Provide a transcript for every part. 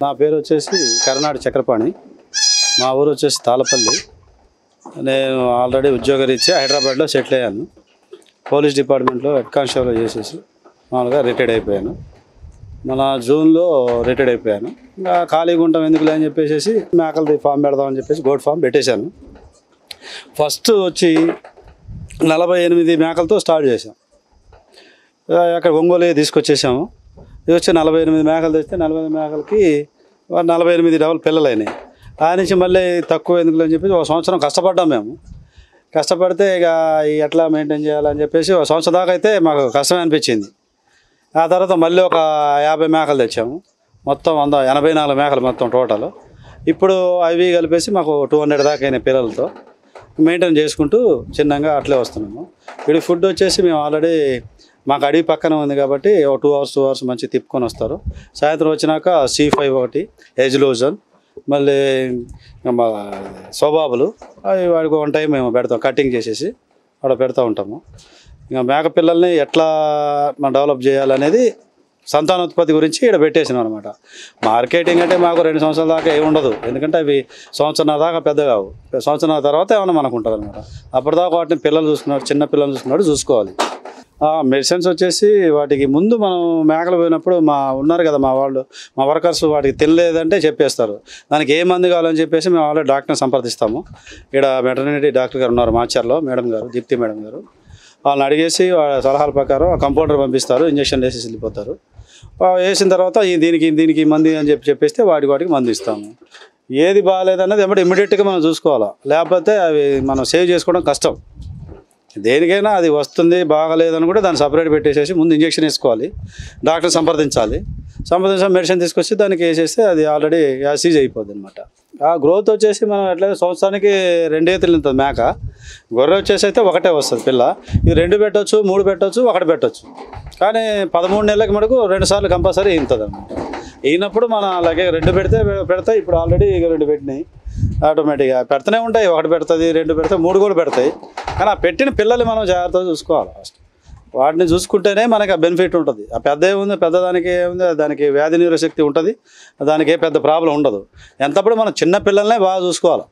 నా పేరు వచ్చేసి కర్నాడు చక్రపాణి మా ఊరు వచ్చేసి తాళపల్లి నేను ఆల్రెడీ ఉద్యోగరీత్యా హైదరాబాద్లో సెటిల్ అయ్యాను పోలీస్ డిపార్ట్మెంట్లో హెడ్ కానిస్టేబుల్ చేసేసి మామూలుగా రిటైర్డ్ అయిపోయాను మన జూన్లో రిటైర్డ్ అయిపోయాను ఇంకా ఖాళీగా ఉంటాం ఎందుకులే అని చెప్పేసి మేకలది ఫామ్ పెడదామని చెప్పేసి గోడ్ ఫామ్ పెట్టేశాను ఫస్ట్ వచ్చి నలభై ఎనిమిది మేకలతో స్టార్ట్ చేశాం ఆ, అక్కడ ఒంగోలు తీసుకొచ్చేసాము ఇది వచ్చి నలభై ఎనిమిది మేకలు తెస్తే నలభై ఎనిమిది మేకలకి ఒక నలభై ఎనిమిది డబల్ పిల్లలు అయినాయి ఆ నుంచి మళ్ళీ తక్కువ ఎందుకు అని చెప్పేసి ఒక సంవత్సరం కష్టపడ్డాం మేము కష్టపడితే ఇక ఈ ఎట్లా మెయింటైన్ చేయాలని చెప్పేసి ఒక సంవత్సరం దాకా అయితే మాకు కష్టమే అనిపించింది ఆ తర్వాత మళ్ళీ ఒక యాభై మేకలు తెచ్చాము మొత్తం వంద ఎనభై నాలుగు మేకలు మొత్తం టోటల్ ఇప్పుడు అవి కలిపేసి మాకు టూ హండ్రెడ్ దాకా అయినాయి పిల్లలతో మెయింటైన్ చేసుకుంటూ చిన్నగా అట్లే వస్తున్నాము ఇప్పుడు ఫుడ్ వచ్చేసి మేము ఆల్రెడీ మాకు అడవి పక్కన ఉంది కాబట్టి ఒక టూ అవర్స్ టూ అవర్స్ మంచి తిప్పుకొని వస్తారు సాయంత్రం వచ్చినాక సి ఫైవ్ ఒకటి ఎజ్లోజన్ మళ్ళీ ఇంకా మా స్వబాబులు అవి వాడికి వన్ టైం మేము పెడతాం కటింగ్ చేసేసి అక్కడ పెడతా ఉంటాము ఇంకా మేక పిల్లల్ని ఎట్లా మనం డెవలప్ చేయాలనేది సంతానోత్పత్తి గురించి ఇక్కడ పెట్టేసినాం అనమాట మార్కెటింగ్ అంటే మాకు రెండు సంవత్సరాల దాకా ఏమి ఉండదు ఎందుకంటే అవి సంవత్సరం దాకా పెద్ద కావు సంవత్సరం తర్వాత ఏమన్నా మనకు ఉంటుంది అనమాట అప్పటిదాకా వాటిని పిల్లలు చూసుకున్నాడు చిన్న పిల్లలు చూసుకున్నాడు చూసుకోవాలి మెడిసిన్స్ వచ్చేసి వాటికి ముందు మనం మేకలు పోయినప్పుడు మా ఉన్నారు కదా మా వాళ్ళు మా వర్కర్స్ వాటికి తినలేదంటే చెప్పేస్తారు దానికి ఏ మందు కావాలని చెప్పేసి మేము ఆల్రెడీ డాక్టర్ని సంప్రదిస్తాము ఇక్కడ వెటర్నరీ డాక్టర్ గారు ఉన్నారు మాచర్లో మేడం గారు దీప్తి మేడం గారు వాళ్ళని అడిగేసి వాళ్ళ సలహాల ప్రకారం ఆ కంపౌండర్ పంపిస్తారు ఇంజక్షన్ వేసేసి వెళ్ళిపోతారు ఆ వేసిన తర్వాత ఈ దీనికి దీనికి మంది అని చెప్పి చెప్పేస్తే వాటికి వాటికి మందు ఇస్తాము ఏది బాగాలేదన్నది ఎమ్మటి ఇమ్మీడియట్గా మనం చూసుకోవాలా లేకపోతే అవి మనం సేవ్ చేసుకోవడం కష్టం దేనికైనా అది వస్తుంది బాగలేదని కూడా దాన్ని సపరేట్ పెట్టేసేసి ముందు ఇంజక్షన్ వేసుకోవాలి డాక్టర్ సంప్రదించాలి సంప్రదించిన మెడిసిన్ తీసుకొచ్చి దానికి వేసేస్తే అది ఆల్రెడీ యాసీజ్ అయిపోద్ది అనమాట ఆ గ్రోత్ వచ్చేసి మనం ఎట్లయితే సంవత్సరానికి రెండే తింటుంది మేక గొర్రె వచ్చేసి అయితే ఒకటే వస్తుంది పిల్ల ఇది రెండు పెట్టొచ్చు మూడు పెట్టొచ్చు ఒకటి పెట్టొచ్చు కానీ పదమూడు నెలలకి మటుకు రెండు సార్లు కంపల్సరీ ఇంతుంది అనమాట అయినప్పుడు మన అలాగే రెండు పెడితే పెడతాయి ఇప్పుడు ఆల్రెడీ రెండు పెట్టినాయి ఆటోమేటిక్గా పెడుతూనే ఉంటాయి ఒకటి పెడుతుంది రెండు పెడతాయి మూడు కూడా పెడతాయి కానీ ఆ పెట్టిన పిల్లల్ని మనం జాగ్రత్తగా చూసుకోవాలి ఫస్ట్ వాటిని చూసుకుంటేనే మనకి ఆ బెనిఫిట్ ఉంటుంది ఆ పెద్ద ఏముంది పెద్దదానికి ఏముంది దానికి వ్యాధి నిరోధక శక్తి ఉంటుంది దానికి ఏ పెద్ద ప్రాబ్లం ఉండదు ఎంతప్పుడు మనం చిన్న పిల్లల్నే బాగా చూసుకోవాలి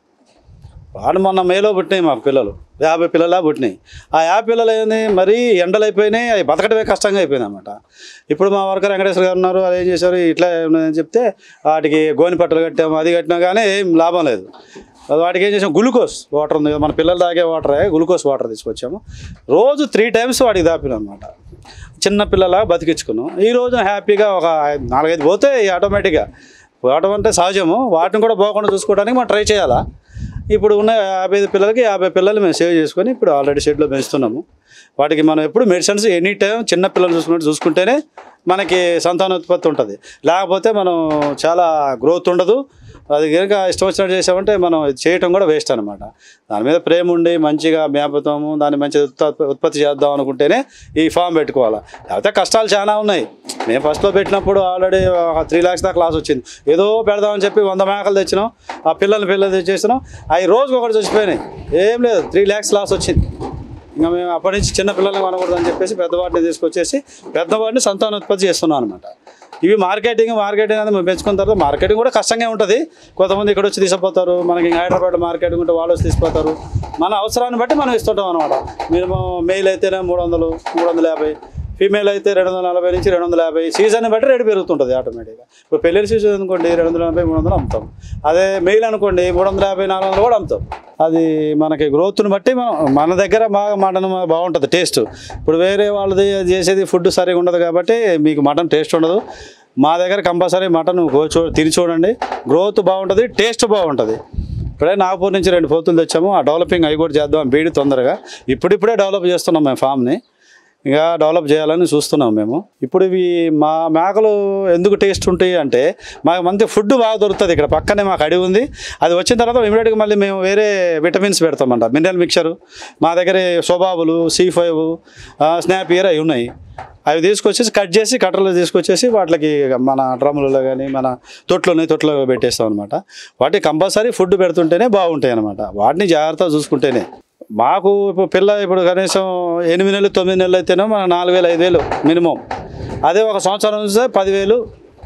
వాడు మొన్న మేలో పుట్టినాయి మా పిల్లలు యాభై పిల్లలా పుట్టినాయి ఆ యాభై పిల్లలు ఏంది మరీ ఎండలు అయిపోయినాయి అవి బతకడమే కష్టంగా అయిపోయింది అనమాట ఇప్పుడు మా వర్కర్ వెంకటేశ్వర గారు ఉన్నారు అది ఏం చేశారు ఇట్లా ఉన్నదని చెప్తే వాటికి గోని పట్టలు కట్టాము అది కట్టినా కానీ ఏం లాభం లేదు వాటికి ఏం చేసాం గ్లూకోజ్ వాటర్ ఉంది కదా, మన పిల్లలు తాగే వాటరే గ్లూకోజ్ వాటర్ తీసుకొచ్చాము రోజు త్రీ టైమ్స్ వాటికి దాపినాం అనమాట చిన్న పిల్లలా బతికించుకున్నాం ఈ రోజు హ్యాపీగా ఒక నాలుగైదు పోతే ఆటోమేటిక్గా పోవడం అంటే సహజము వాటిని కూడా పోకుండా చూసుకోవడానికి మనం ట్రై చేయాలా ఇప్పుడు ఉన్న యాభై ఐదు పిల్లలకి యాభై పిల్లలు మేము సేవ్ చేసుకొని ఇప్పుడు ఆల్రెడీ షెడ్లో పెంచుతున్నాము వాటికి మనం ఎప్పుడు మెడిసిన్స్ ఎనీ టైం చిన్న పిల్లలు చూసుకున్నట్టు చూసుకుంటేనే మనకి సంతానోత్పత్తి ఉంటుంది లేకపోతే మనం చాలా గ్రోత్ ఉండదు అది కనుక ఇష్టం వచ్చినట్టు చేసామంటే మనం ఇది చేయటం కూడా వేస్ట్ అనమాట దాని మీద ప్రేమ ఉండి మంచిగా మేపుతాము దాన్ని మంచిగా ఉత్పత్తి ఉత్పత్తి చేద్దాం అనుకుంటేనే ఈ ఫామ్ పెట్టుకోవాలా లేకపోతే కష్టాలు చాలా ఉన్నాయి మేము ఫస్ట్లో పెట్టినప్పుడు ఆల్రెడీ ఒక త్రీ ల్యాక్స్ దాకా లాస్ వచ్చింది ఏదో పెడదామని చెప్పి వంద మేకలు తెచ్చినాం ఆ పిల్లల్ని పిల్లలు తెచ్చేసినాం అవి రోజుకి ఒకటి చచ్చిపోయినాయి ఏం లేదు త్రీ ల్యాక్స్ లాస్ వచ్చింది ఇంకా మేము అప్పటి నుంచి చిన్న పిల్లల్ని కొనకూడదని చెప్పేసి పెద్దవాడిని తీసుకొచ్చేసి పెద్దవాడిని సంతానోత్పత్తి చేస్తున్నాం అనమాట ఇవి మార్కెటింగ్ మార్కెటింగ్ అనేది మేము పెంచుకున్న తర్వాత మార్కెటింగ్ కూడా కష్టంగా ఉంటుంది కొంతమంది ఇక్కడ వచ్చి తీసుకుపోతారు మనకి ఇంకా హైదరాబాద్ మార్కెటింగ్ ఉంటే వాళ్ళు వచ్చి తీసుకుపోతారు మన అవసరాన్ని బట్టి మనం ఇస్తుంటాం అనమాట మినిమం మెయిల్ అయితేనే మూడు వందలు మూడు వందల యాభై ఫీమేల్ అయితే రెండు వందల నలభై నుంచి రెండు వందల యాభై సీజన్ బట్టి రేటు పెరుగుతుంటుంది ఆటోమేటిక్గా ఇప్పుడు పెళ్ళిళ్ళ సీజన్ అనుకోండి రెండు వందల నలభై మూడు వందలు అమ్ముతాం అదే మెయిల్ అనుకోండి మూడు వందల యాభై నాలుగు వందలు కూడా అమ్ముతాం అది మనకి గ్రోత్ని బట్టి మనం మన దగ్గర బాగా మటన్ బాగుంటుంది టేస్ట్ ఇప్పుడు వేరే వాళ్ళది చేసేది ఫుడ్ సరిగా ఉండదు కాబట్టి మీకు మటన్ టేస్ట్ ఉండదు మా దగ్గర కంపల్సరీ మటన్ చూ తిని చూడండి గ్రోత్ బాగుంటుంది టేస్ట్ బాగుంటుంది ఇప్పుడే నాగపూర్ నుంచి రెండు పోతులు తెచ్చాము ఆ డెవలపింగ్ అవి కూడా చేద్దాం బీడి తొందరగా ఇప్పుడిప్పుడే డెవలప్ చేస్తున్నాం మేము ఫామ్ని ఇంకా డెవలప్ చేయాలని చూస్తున్నాం మేము ఇప్పుడు ఇవి మా మేకలు ఎందుకు టేస్ట్ ఉంటాయి అంటే మాకు మంచి ఫుడ్ బాగా దొరుకుతుంది ఇక్కడ పక్కనే మాకు అడవి ఉంది అది వచ్చిన తర్వాత ఇమీడియట్గా మళ్ళీ మేము వేరే విటమిన్స్ పెడతామంట మినరల్ మిక్చరు మా దగ్గర సోబాబులు సి ఫైవ్ స్నాపియర్ అవి ఉన్నాయి అవి తీసుకొచ్చేసి కట్ చేసి కట్టర్లో తీసుకొచ్చేసి వాటికి మన డ్రమ్ములలో కానీ మన తొట్లోనే తొట్లో పెట్టేస్తాం అనమాట వాటికి కంపల్సరీ ఫుడ్ పెడుతుంటేనే బాగుంటాయి అనమాట వాటిని జాగ్రత్తగా చూసుకుంటేనే మాకు ఇప్పుడు పిల్ల ఇప్పుడు కనీసం ఎనిమిది నెలలు తొమ్మిది నెలలు అయితేనే మన నాలుగు వేలు ఐదు వేలు మినిమం అదే ఒక సంవత్సరం చూస్తే పదివేలు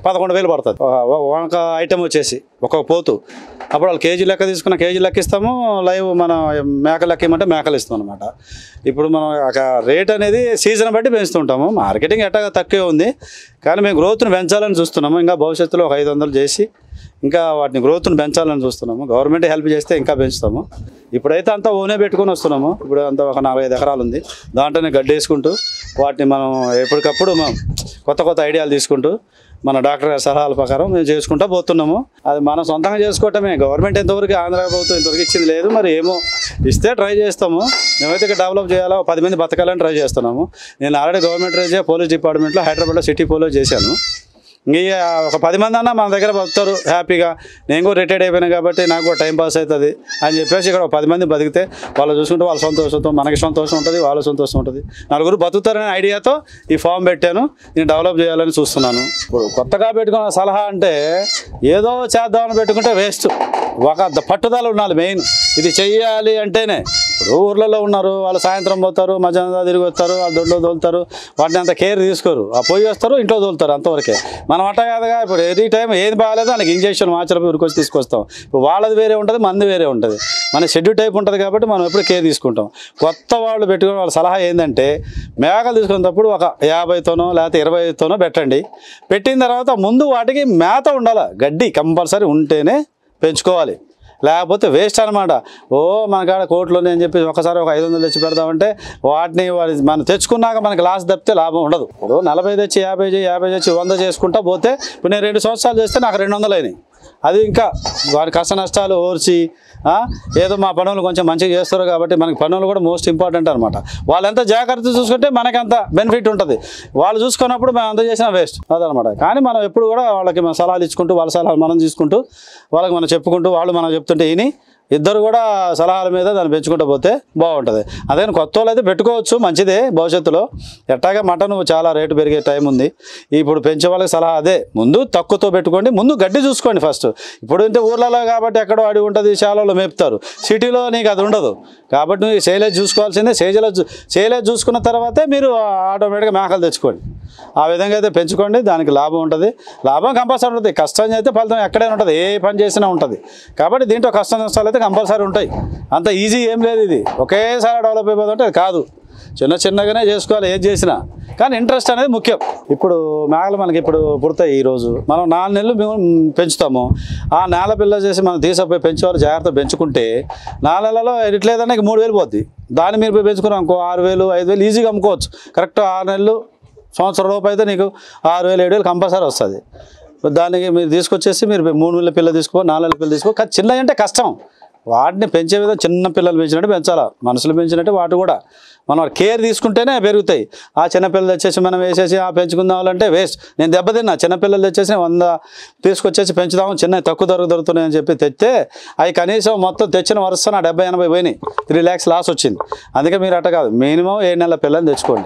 పదకొండు వేలు పడుతుంది ఒక- ఒక ఐటమ్ వచ్చేసి ఒక్కొక్క పోతు అప్పుడు వాళ్ళు కేజీ లెక్క తీసుకున్న కేజీ లెక్క ఇస్తాము లైవ్ మనం మేక లెక్క ఇవ్వమంటే మేకలు ఇస్తాం అనమాట ఇప్పుడు మనం ఒక రేట్ అనేది సీజన్ బట్టి పెంచుతుంటాము మార్కెటింగ్ ఎట్టా తక్కువే ఉంది కానీ మేము గ్రోత్ను పెంచాలని చూస్తున్నాము ఇంకా భవిష్యత్తులో ఒక ఐదు వందలు చేసి ఇంకా వాటిని గ్రోత్ను పెంచాలని చూస్తున్నాము గవర్నమెంట్ హెల్ప్ చేస్తే ఇంకా పెంచుతాము ఇప్పుడైతే అంతా ఓనే పెట్టుకొని వస్తున్నాము ఇప్పుడు అంతా ఒక నాలుగైదు ఎకరాలు ఉంది దాంట్లోనే గడ్డి వేసుకుంటూ వాటిని మనం ఎప్పటికప్పుడు మనం కొత్త కొత్త ఐడియాలు తీసుకుంటూ మన డాక్టర్ గారి సలహాల ప్రకారం మేము చేసుకుంటూ పోతున్నాము అది మనం సొంతంగా చేసుకోవటమే గవర్నమెంట్ ఎంతవరకు ఆంధ్ర ప్రభుత్వం ఇంతవరకు ఇచ్చింది లేదు మరి ఏమో ఇస్తే ట్రై చేస్తాము మేమైతే ఇక్కడ డెవలప్ చేయాలా ఒక పది మంది బతకాలని ట్రై చేస్తున్నాము నేను ఆల్రెడీ గవర్నమెంట్ రైజ్ పోలీస్ డిపార్ట్మెంట్లో హైదరాబాద్లో సిటీ పోలీస్ చేశాను ఇంక ఒక పది మంది అన్న మన దగ్గర బతుకుతారు హ్యాపీగా నేను కూడా రిటైర్డ్ అయిపోయినా కాబట్టి నాకు కూడా టైం పాస్ అవుతుంది అని చెప్పేసి ఇక్కడ ఒక పది మంది బతికితే వాళ్ళు చూసుకుంటే వాళ్ళ సంతోషంతో మనకి సంతోషం ఉంటుంది వాళ్ళ సంతోషం ఉంటుంది నలుగురు బతుకుతారనే ఐడియాతో ఈ ఫామ్ పెట్టాను నేను డెవలప్ చేయాలని చూస్తున్నాను ఇప్పుడు కొత్తగా పెట్టుకున్న సలహా అంటే ఏదో చేద్దామని పెట్టుకుంటే వేస్ట్ ఒక ద- పట్టుదల ఉండాలి మెయిన్ ఇది చెయ్యాలి అంటేనే ఇప్పుడు ఊర్లలో ఉన్నారు వాళ్ళు సాయంత్రం పోతారు మధ్యాహ్నం తిరిగి వస్తారు వాళ్ళు దొడ్లో తోలుతారు వాటిని అంత కేర్ తీసుకోరు ఆ పోయి వస్తారు ఇంట్లో తోలుతారు అంతవరకే మనం అట్ట కాదుగా ఇప్పుడు ఎనీ టైం ఏది బాగాలేదో దానికి ఇంజక్షన్ మాచరపై ఉరికొచ్చి తీసుకొస్తాం ఇప్పుడు వాళ్ళది వేరే ఉంటుంది మంది వేరే ఉంటుంది మన షెడ్యూల్ టైప్ ఉంటుంది కాబట్టి మనం ఎప్పుడు కేర్ తీసుకుంటాం కొత్త వాళ్ళు పెట్టుకునే వాళ్ళ సలహా ఏంటంటే మేకలు తీసుకునేటప్పుడు ఒక యాభైతోనో లేకపోతే ఇరవైతోనో పెట్టండి పెట్టిన తర్వాత ముందు వాటికి మేత ఉండాలి గడ్డి కంపల్సరీ ఉంటేనే పెంచుకోవాలి లేకపోతే వేస్ట్ అనమాట ఓ మన కాడ కోట్లు అని చెప్పి ఒకసారి ఒక ఐదు వందలు తెచ్చి పెడదామంటే వాటిని వారి మనం తెచ్చుకున్నాక మనకి లాస్ తప్పితే లాభం ఉండదు ఇప్పుడు నలభై తెచ్చి యాభై చేయి యాభై తెచ్చి వంద చేసుకుంటా పోతే ఇప్పుడు నేను రెండు సంవత్సరాలు చేస్తే నాకు రెండు వందలు అయినాయి అది ఇంకా వారి కష్ట నష్టాలు ఓర్చి ఆ, ఏదో మా పనులు కొంచెం మంచిగా చేస్తారు కాబట్టి మనకి పనులు కూడా మోస్ట్ ఇంపార్టెంట్ అనమాట వాళ్ళు ఎంత జాగ్రత్త చూసుకుంటే మనకి అంత బెనిఫిట్ ఉంటుంది వాళ్ళు చూసుకున్నప్పుడు మేము అంత చేసిన వేస్ట్ అదనమాట కానీ మనం ఎప్పుడు కూడా వాళ్ళకి మన సలహాలు ఇచ్చుకుంటూ వాళ్ళ సలహాలు మనం తీసుకుంటూ వాళ్ళకి మనం చెప్పుకుంటూ వాళ్ళు మనం చెప్తుంటే విని ఇద్దరు కూడా సలహాల మీద దాన్ని పెంచుకుంటూ పోతే బాగుంటుంది అదే కొత్త వాళ్ళు అయితే పెట్టుకోవచ్చు మంచిదే భవిష్యత్తులో ఎట్టాగా మటన్ చాలా రేటు పెరిగే టైం ఉంది ఇప్పుడు పెంచే వాళ్ళకి సలహా అదే ముందు తక్కువతో పెట్టుకోండి ముందు గడ్డి చూసుకోండి ఫస్ట్ ఇప్పుడు అంటే ఊర్లలో కాబట్టి ఎక్కడో అడిగి ఉంటుంది శాలలో మేపుతారు సిటీలో నీకు అది ఉండదు కాబట్టి నువ్వు సేలేజ్ చూసుకోవాల్సిందే సేజలో సేలేజ్ చూసుకున్న తర్వాతే మీరు ఆటోమేటిక్గా మేకలు తెచ్చుకోండి ఆ విధంగా అయితే పెంచుకోండి దానికి లాభం ఉంటుంది లాభం కంపల్సరీ ఉంటుంది కష్టం అయితే ఫలితం ఎక్కడైనా ఉంటుంది ఏ పని చేసినా ఉంటుంది కాబట్టి దీంట్లో కష్ట నష్టాలు అయితే కంపల్సరీ ఉంటాయి అంత ఈజీ ఏం లేదు ఇది ఒకేసారి డెవలప్ అయిపోతుంటే అది కాదు చిన్న చిన్నగానే చేసుకోవాలి ఏది చేసినా కానీ ఇంట్రెస్ట్ అనేది ముఖ్యం ఇప్పుడు మేకలు మనకి ఇప్పుడు పుడతాయి ఈరోజు మనం నాలుగు నెలలు మేము పెంచుతాము ఆ నేల పిల్ల చేసి మనం తీసుకుపోయి పెంచేవారు జాగ్రత్త పెంచుకుంటే నాలుగు నెలలో ఎట్లేదన్నా ఇంక మూడు వేలు పోద్ది దాన్ని మీరు పోయి పెంచుకున్నాం అనుకో ఆరు వేలు ఐదు వేలు ఈజీగా అమ్ముకోవచ్చు కరెక్ట్ ఆరు నెలలు సంవత్సరం లోపు అయితే నీకు ఆరు వేలు ఏడు వేలు కంపల్సరీ వస్తుంది దానికి మీరు తీసుకొచ్చేసి మీరు మూడు నెలల పిల్ల తీసుకో నాలుగు నెలల పిల్ల తీసుకో కానీ చిన్నవి అంటే కష్టం వాటిని పెంచే విధంగా చిన్న పిల్లలు పెంచినట్టు పెంచాలా మనుషులు పెంచినట్టు వాటి కూడా మనం కేర్ తీసుకుంటేనే పెరుగుతాయి ఆ చిన్నపిల్లలు తెచ్చేసి మనం వేసేసి ఆ పెంచుకుందాం అంటే వేస్ట్ నేను దెబ్బతిన్నా చిన్నపిల్లలు తెచ్చేసి వంద తీసుకొచ్చేసి పెంచుదాము చిన్న తక్కువ ధరకు దొరుకుతున్నాయని చెప్పి తెస్తే అవి కనీసం మొత్తం తెచ్చిన వరుస నా డెబ్బై ఎనభై పోయినాయి త్రీ ల్యాక్స్ లాస్ వచ్చింది అందుకే మీరు అట్ట కాదు మినిమం ఏడు నెలల పిల్లల్ని తెచ్చుకోండి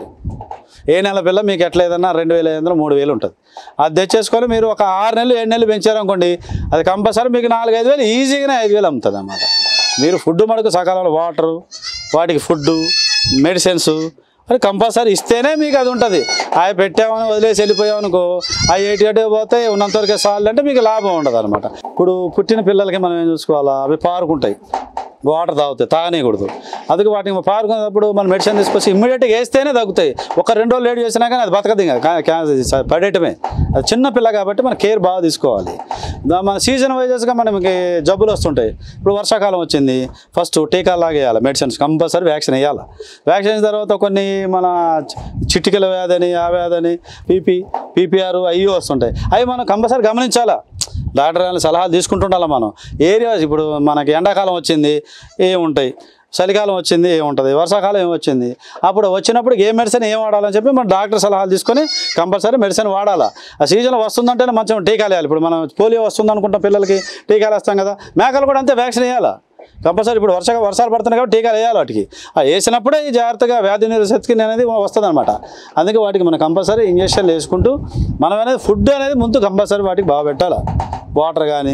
ఏ నెల పిల్ల మీకు ఎట్లా ఏదన్నా రెండు వేల ఐదు వందలు మూడు వేలు ఉంటుంది అది తెచ్చేసుకొని మీరు ఒక ఆరు నెలలు ఏడు నెలలు పెంచారనుకోండి అది కంపల్సరీ మీకు నాలుగు ఐదు వేలు ఈజీగానే ఐదు వేలు అమ్ముతుంది అన్నమాట మీరు ఫుడ్ మటుకు సకాలంలో వాటరు వాటికి ఫుడ్ మెడిసిన్స్ అది కంపల్సరీ ఇస్తేనే మీకు అది ఉంటుంది అవి పెట్టామని వదిలేసి వెళ్ళిపోయామనుకో అవి ఎటు ఎటు పోతే ఉన్నంతవరకే సార్లు అంటే మీకు లాభం ఉండదు అనమాట ఇప్పుడు పుట్టిన పిల్లలకి మనం ఏం చూసుకోవాలా అవి పారుకుంటాయి వాటర్ తాగుతాయి తాగనీయకూడదు అందుకే వాటిని పారుకున్నప్పుడు మనం మెడిసిన్ తీసుకొచ్చి ఇమ్మీడియట్గా వేస్తేనే తగ్గుతాయి ఒక రెండు రోజులు లేట్ చేసినా కానీ అది బతకదు ఇంకా కా- క్యాన్సర్ పడేయటమే అది చిన్న పిల్ల కాబట్టి మన కేర్ బాగా తీసుకోవాలి దా- మన సీజన్ వైజెస్గా మనకి జబ్బులు వస్తుంటాయి ఇప్పుడు వర్షాకాలం వచ్చింది ఫస్ట్ టీకాలు లాగేయాలి మెడిసిన్స్ కంపల్సరీ వ్యాక్సిన్ వేయాలి వ్యాక్సిన్ అయిన తర్వాత కొన్ని మన చి- చిటికల వ్యాధి ఆ వ్యాధి పీపీ పీపీఆర్ అవి వస్తుంటాయి అవి మనం కంపల్సరీ గమనించాలా డాక్టర్ గారి సలహాలు తీసుకుంటుండాలి మనం ఏరియా ఇప్పుడు మనకి ఎండాకాలం వచ్చింది ఏముంటాయి చలికాలం వచ్చింది ఏముంటుంది వర్షాకాలం ఏమొచ్చింది అప్పుడు వచ్చినప్పుడు ఏ మెడిసిన్ ఏం వాడాలని చెప్పి మనం డాక్టర్ సలహాలు తీసుకొని కంపల్సరీ మెడిసిన్ వాడాలా ఆ సీజన్ వస్తుందంటేనే మంచిగా టీకాలు వేయాలి ఇప్పుడు మనం పోలియో వస్తుంది అనుకుంటాం పిల్లలకి టీకాలు వేస్తాం కదా మేకలు కూడా అంతే వ్యాక్సిన్ వేయాలా కంపల్సరీ ఇప్పుడు వర్ష వర్షాలు పడుతున్నాయి కాబట్టి టీకాలు వేయాలి వాటికి ఆ వేసినప్పుడే ఈ జాగ్రత్తగా వ్యాధి నిరోధశక్తి అనేది వస్తుంది అనమాట అందుకే వాటికి మనం కంపల్సరీ ఇంజక్షన్లు వేసుకుంటూ మనం అనేది ఫుడ్ అనేది ముందు కంపల్సరీ వాటికి బాగా పెట్టాలి వాటర్ కానీ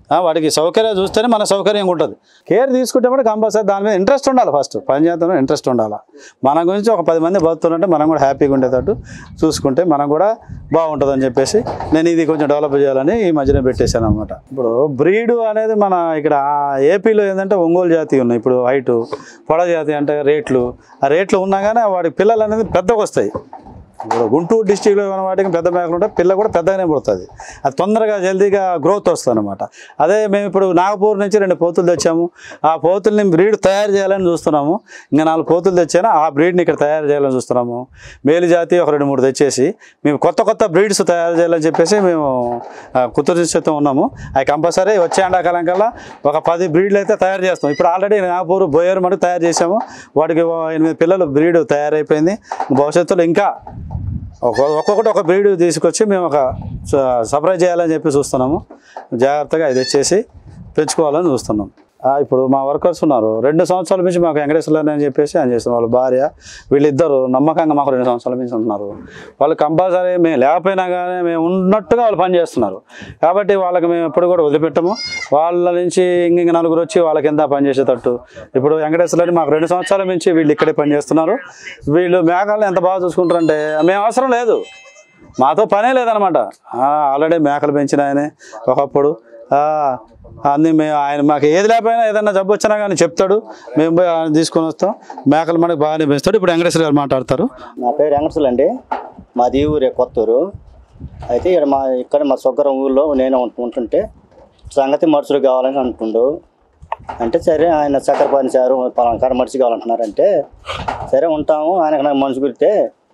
ఆ, వాడికి సౌకర్యం చూస్తేనే మన సౌకర్యంగా ఉంటుంది కేర్ తీసుకుంటే కూడా కంపల్సరీ దాని మీద ఇంట్రెస్ట్ ఉండాలి ఫస్ట్ పని చేద్దాం ఇంట్రెస్ట్ ఉండాలి మన గురించి ఒక పది మంది బతుకుతుంటే మనం కూడా హ్యాపీగా ఉండేటట్టు చూసుకుంటే మనం కూడా బాగుంటుందని చెప్పేసి నేను ఇది కొంచెం డెవలప్ చేయాలని ఈ మధ్యన పెట్టేశాను అనమాట ఇప్పుడు బ్రీడ్ అనేది మన ఇక్కడ ఏపీలో ఏంటంటే ఒంగోలు జాతి ఉన్నాయి ఇప్పుడు హైటు పొడ జాతి అంటే రేట్లు ఆ రేట్లు ఉన్నా కానీ వాడి పిల్లలు అనేది పెద్దగా వస్తాయి ఇప్పుడు గుంటూరు డిస్టిక్లో ఉన్న వాటికి పెద్ద మేకలు ఉంటే పిల్ల కూడా పెద్దగానే పుడుతుంది అది తొందరగా జల్దీగా గ్రోత్ వస్తుంది అనమాట అదే మేము ఇప్పుడు నాగపూర్ నుంచి రెండు పోతులు తెచ్చాము ఆ పోతుల్ని బ్రీడ్ తయారు చేయాలని చూస్తున్నాము ఇంకా నాలుగు పోతులు తెచ్చాను ఆ బ్రీడ్ని ఇక్కడ తయారు చేయాలని చూస్తున్నాము మేలు జాతి ఒక రెండు మూడు తెచ్చేసి మేము కొత్త కొత్త బ్రీడ్స్ తయారు చేయాలని చెప్పేసి మేము కుతురితో ఉన్నాము అవి కంపల్సరీ వచ్చే ఎండాకాలం కల్లా ఒక పది బ్రీడ్లు అయితే తయారు చేస్తాం ఇప్పుడు ఆల్రెడీ నాగపూర్ బోయర్ మటుకు తయారు చేసాము వాటికి ఓ ఎనిమిది పిల్లలు బ్రీడ్ తయారైపోయింది భవిష్యత్తులో ఇంకా ఒక ఒక్కొక్కటి ఒక బ్రీడ్ తీసుకొచ్చి మేము ఒక సప్లై చేయాలని చెప్పి చూస్తున్నాము జాగ్రత్తగా ఇది తెచ్చేసి పెంచుకోవాలని చూస్తున్నాం ఆ, ఇప్పుడు మా వర్కర్స్ ఉన్నారు రెండు సంవత్సరాల నుంచి మాకు వెంకటేశ్వర్లు అని చెప్పేసి ఆయన చేస్తున్నారు వాళ్ళ భార్య వీళ్ళిద్దరు నమ్మకంగా మాకు రెండు సంవత్సరాల నుంచి ఉంటున్నారు వాళ్ళు కంపల్సరీ మేము లేకపోయినా కానీ మేము ఉన్నట్టుగా వాళ్ళు పని చేస్తున్నారు కాబట్టి వాళ్ళకి మేము ఎప్పుడు కూడా వదిలిపెట్టము వాళ్ళ నుంచి ఇంక నలుగురు వచ్చి వాళ్ళ కింద పని చేసేటట్టు ఇప్పుడు వెంకటేశ్వర్లని మాకు రెండు సంవత్సరాల నుంచి వీళ్ళు ఇక్కడే పని చేస్తున్నారు వీళ్ళు మేకలను ఎంత బాగా చూసుకుంటారంటే మేము అవసరం లేదు మాతో పనే లేదనమాట ఆల్రెడీ మేకలు పెంచిన ఆయనే ఒకప్పుడు ఆ, అన్నీ మేము ఆయన మాకు ఏది లేకపోయినా ఏదైనా జబ్బు వచ్చినా కానీ చెప్తాడు మేము పోయి ఆయన తీసుకొని వస్తాం మేకలు మనకు బాగానే పెంచుతాడు ఇప్పుడు వెంకటేశ్వర గారు మాట్లాడతారు నా పేరు వెంకటసులు అండి మాది ఈ ఊరే కొత్తూరు అయితే ఇక్కడ మా ఇక్కడ మా సొగ్గరం ఊళ్ళో నేను ఉంటు- ఉంటుంటే సంగతి మనుషులు కావాలని అంటుండు అంటే సరే ఆయన చక్కెరపాని సారు పలానా కాడ మనిషి కావాలంటున్నారంటే సరే ఉంటాము ఆయనకు నాకు మనిషి కుడితే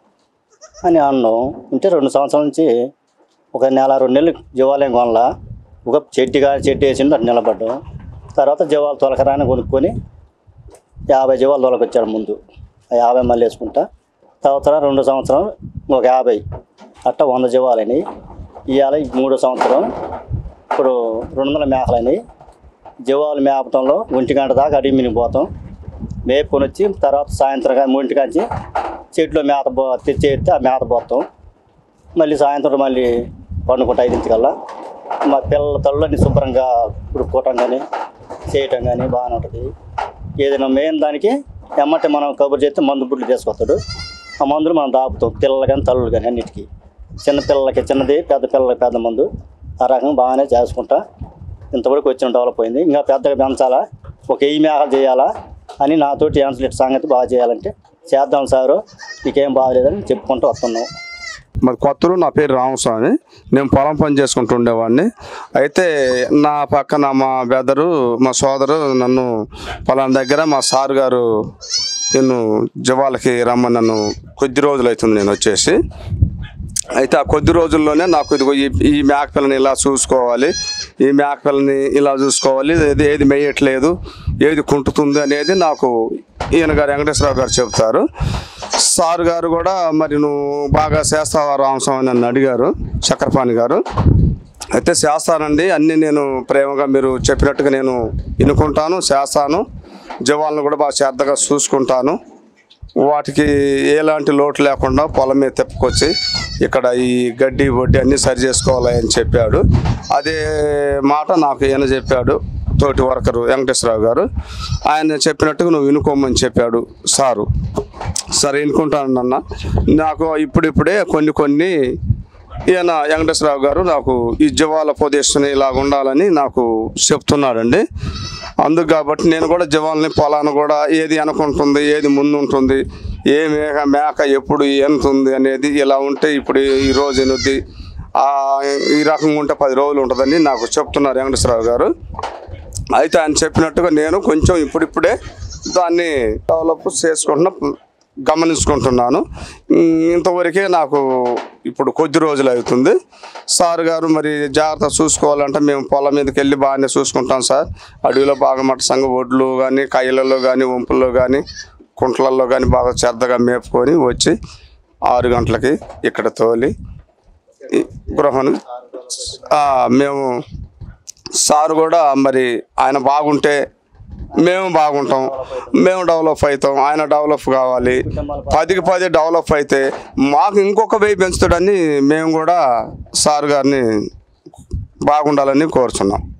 అని అన్నాం ఉంటే రెండు సంవత్సరాల నుంచి ఒక నెల రెండు నెలలు జీవాలయం కొనలా ఒక చెట్టుగా చెట్టు వేసిండు అటు నిలబడ్డాం తర్వాత జీవాలు తొలకరాని కొనుక్కొని యాభై జీవాలు తొలకొచ్చాడు ముందు ఆ యాభై మళ్ళీ వేసుకుంటా తర్వాత రెండు సంవత్సరం ఒక యాభై అట్ట వంద జీవాలని ఇవాళ ఈ మూడో సంవత్సరం ఇప్పుడు రెండు వందల మేకలని జీవాలు మేపటంలో ఒంటి గంట దాకా అడిగి మిని పోతాం మేపుకొని వచ్చి తర్వాత సాయంత్రం మూడింటి కాంచి చెట్లో మేత పో తెచ్చి ఎత్తే ఆ మేత పోతాం మళ్ళీ సాయంత్రం మళ్ళీ పండుకుంటా ఐదింటికల్లా మా పిల్లల తల్లుని శుభ్రంగా ఉడుక్కోవటం కానీ చేయటం కానీ బాగానే ఉంటుంది ఏదైనా మెయిన్ దానికి ఎమ్మటే మనం కబురు చేస్తే మందు బుడ్లు తీసుకొస్తాడు ఆ మందులు మనం దాపుతాం పిల్లలు కానీ తల్లులు కానీ అన్నిటికీ చిన్న పిల్లలకి చిన్నది పెద్ద పిల్లలకి పెద్ద మందు ఆ రకంగా బాగానే చేసుకుంటా ఇంతవరకు వచ్చిన డెవలప్ అయింది ఇంకా పెద్దగా పెంచాలా ఒక వెయ్యి మేకలు చేయాలా అని నాతోటి యాన్సలేట్ సంగతి బాగా చేయాలంటే చేద్దాం సారు నీకేం బాగలేదని చెప్పుకుంటూ వస్తున్నాం మరి కొత్తూరు నా పేరు రామస్వామి నేను పొలం పని చేసుకుంటూ ఉండేవాడిని అయితే నా పక్కన మా బెదరు మా సోదరు నన్ను పలానా దగ్గర మా సార్ గారు నేను జవాలకి రమ్మని నన్ను కొద్ది రోజులు అవుతుంది నేను వచ్చేసి అయితే ఆ కొద్ది రోజుల్లోనే నాకు ఇదిగో ఈ ఈ మేక పిల్లని ఇలా చూసుకోవాలి ఈ మేక పిల్లని ఇలా చూసుకోవాలి ఏది ఏది మేయట్లేదు ఏది కుంటుతుంది అనేది నాకు ఈయన గారు వెంకటేశ్వరరావు గారు చెప్తారు సార్ గారు కూడా మరి నువ్వు బాగా చేస్తావా రామస్వామి అని నన్ను అడిగారు చక్రపాణి గారు అయితే చేస్తానండి అన్నీ నేను ప్రేమగా మీరు చెప్పినట్టుగా నేను వినుకుంటాను చేస్తాను జవాలను కూడా బాగా శ్రద్ధగా చూసుకుంటాను వాటికి ఎలాంటి లోటు లేకుండా పొలం మీద తెప్పుకొచ్చి ఇక్కడ ఈ గడ్డి వడ్డీ అన్నీ సరి చేసుకోవాలి అని చెప్పాడు అదే మాట నాకు ఈయన చెప్పాడు తోటి వర్కరు వెంకటేశ్వరరావు గారు ఆయన చెప్పినట్టుగా నువ్వు వినుకోమని చెప్పాడు సారు సరే వినుకుంటాను అన్న నాకు ఇప్పుడిప్పుడే కొన్ని కొన్ని ఈయన వెంకటేశ్వరరావు గారు నాకు ఈ జవాల పొజిషన్ ఇలాగ ఉండాలని నాకు చెప్తున్నాడండి అందుకు కాబట్టి నేను కూడా జవాల్ని పొలాన్ని కూడా ఏది అనుకుంటుంది ఏది ముందు ఉంటుంది ఏ మేక మేక ఎప్పుడు ఎంత ఉంది అనేది ఇలా ఉంటే ఇప్పుడు ఈ రోజు ఎనుద్ది ఆ, ఈ రకంగా ఉంటే పది రోజులు ఉంటుందని నాకు చెప్తున్నారు వెంకటేశ్వరరావు గారు అయితే ఆయన చెప్పినట్టుగా నేను కొంచెం ఇప్పుడిప్పుడే దాన్ని డెవలప్ చేసుకుంటున్నా గమనించుకుంటున్నాను ఉమ్, ఇంతవరకే నాకు ఇప్పుడు కొద్ది రోజులు అవుతుంది సార్ గారు మరి జాగ్రత్త చూసుకోవాలంటే మేము పొలం మీదకి వెళ్ళి బాగానే చూసుకుంటాం సార్ అడవిలో బాగా మట్టసంగా ఒడ్లు కానీ కాయలలో కానీ వంపుల్లో కానీ కుంట్లల్లో కానీ బాగా శ్రద్ధగా మేపుకొని వచ్చి ఆరు గంటలకి ఇక్కడ తోలి ఈ గృహను ఆ, మేము సార్ కూడా మరి ఆయన బాగుంటే మేము బాగుంటాం మేము డెవలప్ అవుతాం ఆయన డెవలప్ కావాలి పదికి పది డెవలప్ అయితే మాకు ఇంకొక వెయ్యి పెంచుతాడని మేము కూడా సార్ గారిని బాగుండాలని కోరుచున్నాం